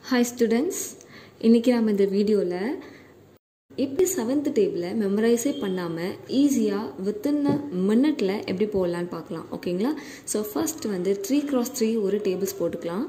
hi students இன்றைக்கி நம்ம இந்த வீடியோவில் எப்படி செவன்த் டேபிளை மெமரைஸே பண்ணாமல் ஈஸியாக வித்தின் அ மினிட்ல எப்படி போடலான்னு பார்க்கலாம் ஓகேங்களா ஸோ ஃபர்ஸ்ட் வந்து த்ரீ க்ராஸ் த்ரீ ஒரு டேபிள்ஸ் போட்டுக்கலாம்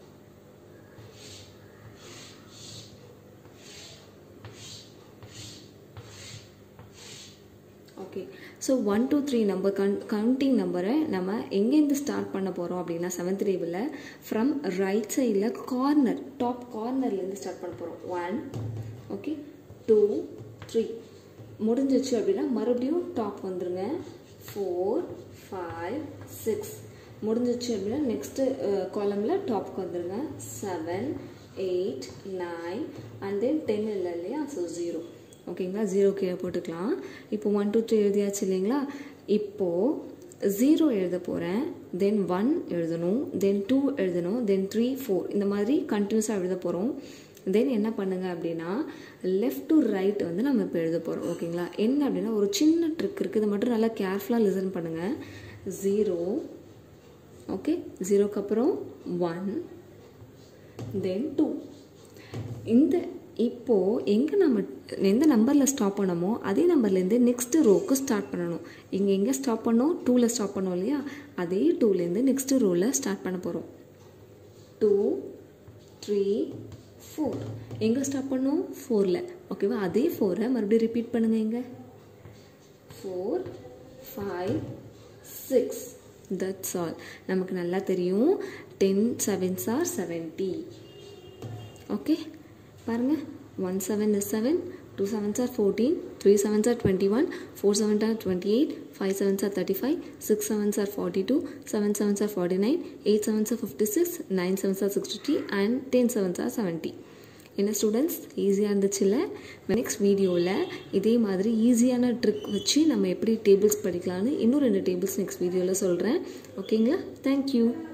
okay so one two three number கன் கவுண்டிங் நம்பரை நம்ம எங்கேருந்து ஸ்டார்ட் பண்ண போகிறோம் அப்படின்னா செவன்த் டேபிளில் ஃப்ரம் ரைட் சைடில் கார்னர் டாப் கார்னர்லேருந்து ஸ்டார்ட் பண்ண போகிறோம் ஒன் ஓகே டூ த்ரீ முடிஞ்சிச்சு அப்படின்னா மறுபடியும் டாப் வந்துருங்க ஃபோர் ஃபைவ் சிக்ஸ் முடிஞ்சிச்சு அப்படின்னா நெக்ஸ்ட்டு காலமில் டாப்க்கு வந்துருங்க seven eight nine and than ten இல்லை இல்லையா ஸோ ஜீரோ ஓகேங்களா ஜீரோ கீழே போட்டுக்கலாம் இப்போ ஒன் டூ த்ரீ எழுதியாச்சு இல்லைங்களா இப்போது ஜீரோ எழுத போகிறேன் தென் ஒன் எழுதணும் தென் டூ எழுதணும் தென் த்ரீ ஃபோர் இந்த மாதிரி கண்டினியூஸாக எழுத போகிறோம் தென் என்ன பண்ணுங்க அப்படின்னா லெஃப்ட் டு ரைட் வந்து நம்ம இப்போ எழுத போகிறோம் ஓகேங்களா என்ன அப்படின்னா ஒரு சின்ன ட்ரிக் இருக்குது இதை மட்டும் நல்லா கேர்ஃபுல்லாக லிசன் பண்ணுங்கள் ஜீரோ ஓகே ஜீரோக்கு அப்புறம் ஒன் தென் டூ இந்த இப்போது எங்கே நம்ம எந்த நம்பரில் ஸ்டாப் பண்ணமோ அதே நம்பர்லேருந்து நெக்ஸ்ட்டு ரோக்கு ஸ்டார்ட் பண்ணணும் இங்கே எங்கே ஸ்டாப் பண்ணோம் டூவில் ஸ்டாப் பண்ணோம் இல்லையா அதே டூலேருந்து நெக்ஸ்ட்டு ரோவில் ஸ்டார்ட் பண்ண போகிறோம் டூ த்ரீ ஃபோர் எங்கே ஸ்டாப் பண்ணோம் ஃபோரில் ஓகேவா அதே ஃபோரை மறுபடியும் ரிப்பீட் பண்ணுங்கள் எங்கே four five six that's all நமக்கு நல்லா தெரியும் ten sevens are seventy okay பாருங்கள் one seven is seven two sevens are fourteen three sevens are twenty one four sevens are twenty eight five sevens are thirty five six sevens are forty two seven sevens are forty nine eight sevens are fifty six nine sevens are sixty and ten sevens are seventy என்ன students ஈஸியாக இருந்துச்சுல்ல next வீடியோவில் இதே மாதிரி ஈஸியான trick வச்சு நம்ம எப்படி டேபிள்ஸ் படிக்கலான்னு இன்னும் ரெண்டு டேபிள்ஸ் நெக்ஸ்ட் வீடியோவில் சொல்கிறேன் ஓகேங்களா தேங்க்யூ